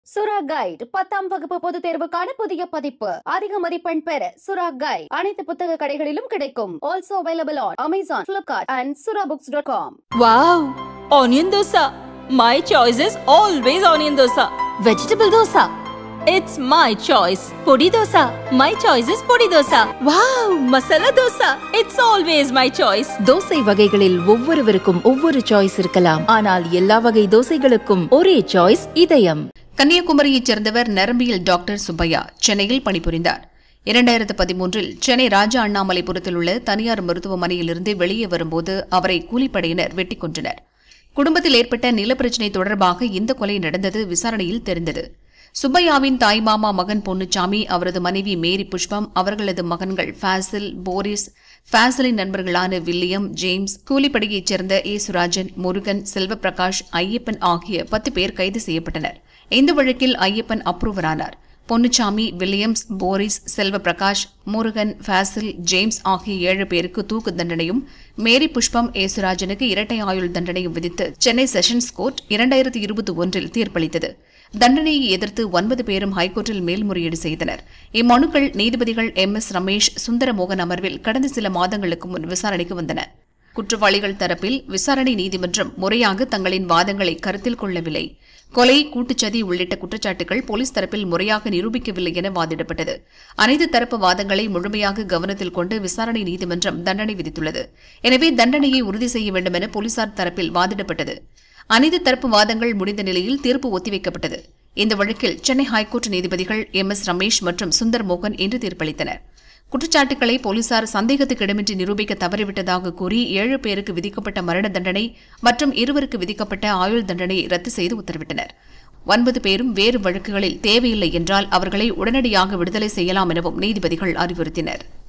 சுரா கைட் பத்தாம் வகுப்பு பொதுத் தேர்வுக்கான புதிய பதிப்பு அதிக மதிப்பெண் பெற சுரா கைட் அனைத்து புத்தக கடைகளிலும் கிடைக்கும் also available on Amazon Flipkart and Sura books dot com Wow! Onion dosa. My choice is always onion dosa. Vegetable dosa. It's my choice. Podi dosa. My choice is podi dosa. Wow! Masala dosa. It's always my choice. Dosa வகைகளில் ஒவ்வொருவருக்கும் ஒவ்வொரு choice இருக்கலாம் ஆனால் எல்லா வகை தோசைகளுக்கும் ஒரே choice இதயம் கன்னியாகுமரியைச் சேர்ந்தவர் நரம்பியல் டாக்டர் சுப்பையா சென்னையில் பணிபுரிந்தார் இரண்டாயிரத்து பதிமூன்றில் சென்னை ராஜா அண்ணாமலைபுரத்தில் உள்ள தனியார் மருத்துவமனையிலிருந்து வெளியே வரும்போது அவரை கூலிப்படையினர் வெட்டிக் கொன்றனர் குடும்பத்தில் ஏற்பட்ட நிலப்பிரச்சினை தொடர்பாக இந்த கொலை நடந்தது விசாரணையில் தெரிந்தது சுப்பையாவின் தாய் மாமா மகன் பொன்னுச்சாமி அவரது மனைவி மேரி புஷ்பம் அவர்களது மகன்கள் ஃபாசில் போரிஸ் ஃபாசிலின் நண்பர்களான வில்லியம் ஜேம்ஸ் கூலிப்படையைச் சேர்ந்த ஏ சுராஜன் முருகன் செல்வப்பிரகாஷ் ஐயப்பன் ஆகிய பத்து பேர் கைது செய்யப்பட்டனர் இந்த வழக்கில் ஐயப்பன் அப்ரூவரானார் Ponnusamy Williams Boris Selvaprakash Murugan Fazil James ஆகிய ஏழு பேருக்கு தூக்கு தண்டனையும் மேரி புஷ்பம் ஏசுராஜனுக்கு இரட்டை ஆயுள் தண்டனையும் விதித்து சென்னை செஷன்ஸ் கோர்ட் இரண்டாயிரத்தி இருபத்தி ஒன்றில் தீர்ப்பளித்தது தண்டனையை எதிர்த்து ஒன்பது பேரும் ஹைகோர்ட்டில் மேல்முறையீடு செய்தனர் இம்மனுக்கள் நீதிபதிகள் எம் எஸ் ரமேஷ் சுந்தரமோகன் அமர்வில் கடந்த சில மாதங்களுக்கு முன் விசாரணைக்கு வந்தன குற்றவாளிகள் தரப்பில் விசாரணை நீதிமன்றம் முறையாக தங்களின் வாதங்களை கருத்தில் கொள்ளவில்லை கொலை கூட்டுச்சதி உள்ளிட்ட குற்றச்சாட்டுகள் போலீஸ் தரப்பில் முறையாக நிரூபிக்கவில்லை என வாதிடப்பட்டது அனைத்து தரப்பு வாதங்களை முழுமையாக கவனத்தில் கொண்டு விசாரணை நீதிமன்றம் தண்டனை விதித்துள்ளது எனவே தண்டனையை உறுதி செய்ய வேண்டும் என போலீசார் தரப்பில் வாதிடப்பட்டது அனைத்து தரப்பு வாதங்கள் முடிந்த நிலையில் தீர்ப்பு ஒத்திவைக்கப்பட்டது இந்த வழக்கில் சென்னை ஹைகோர்ட் நீதிபதிகள் எம் எஸ் ரமேஷ் மற்றும் சுந்தர் மோகன் இன்று தீர்ப்பளித்தனர் குற்றச்சாட்டுகளை போலீசார் சந்தேகத்துக்கிடமின்றி நிரூபிக்க தவறிவிட்டதாக கூறி ஏழு பேருக்கு விதிக்கப்பட்ட மரண தண்டனை மற்றும் இருவருக்கு விதிக்கப்பட்ட ஆயுள் தண்டனையை ரத்து செய்து உத்தரவிட்டனர் ஒன்பது பேரும் வேறு வழக்குகளில் தேவையில்லை என்றால் அவர்களை உடனடியாக விடுதலை செய்யலாம் எனவும் நீதிபதிகள் அறிவுறுத்தினர்